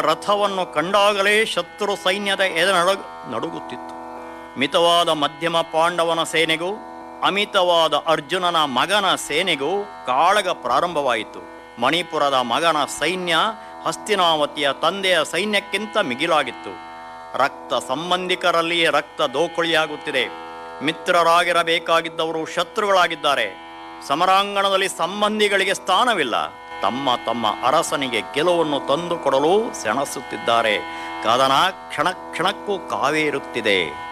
ರಥವನ್ನು ಕಂಡಾಗಲೇ ಶತ್ರು ಸೈನ್ಯದ ಎದೆ ನಡಗು ನಡುಗುತ್ತಿತ್ತು ಮಿತವಾದ ಮಧ್ಯಮ ಪಾಂಡವನ ಸೇನೆಗೂ ಅಮಿತವಾದ ಅರ್ಜುನನ ಮಗನ ಸೇನೆಗೂ ಕಾಳಗ ಪ್ರಾರಂಭವಾಯಿತು ಮಣಿಪುರದ ಮಗನ ಸೈನ್ಯ ಹಸ್ತಿನಾವತಿಯ ತಂದೆಯ ಸೈನ್ಯಕ್ಕಿಂತ ಮಿಗಿಲಾಗಿತ್ತು ರಕ್ತ ಸಂಬಂಧಿಕರಲ್ಲಿಯೇ ರಕ್ತ ದೋಕುಳಿಯಾಗುತ್ತಿದೆ ಮಿತ್ರರಾಗಿರಬೇಕಾಗಿದ್ದವರು ಶತ್ರುಗಳಾಗಿದ್ದಾರೆ ಸಮರಾಂಗಣದಲ್ಲಿ ಸಂಬಂಧಿಗಳಿಗೆ ಸ್ಥಾನವಿಲ್ಲ ತಮ್ಮ ತಮ್ಮ ಅರಸನಿಗೆ ಗೆಲುವನ್ನು ತಂದುಕೊಡಲು ಸೆಣಸುತ್ತಿದ್ದಾರೆ ಕದನ ಕ್ಷಣ ಕ್ಷಣಕ್ಕೂ ಕಾವೇರುತ್ತಿದೆ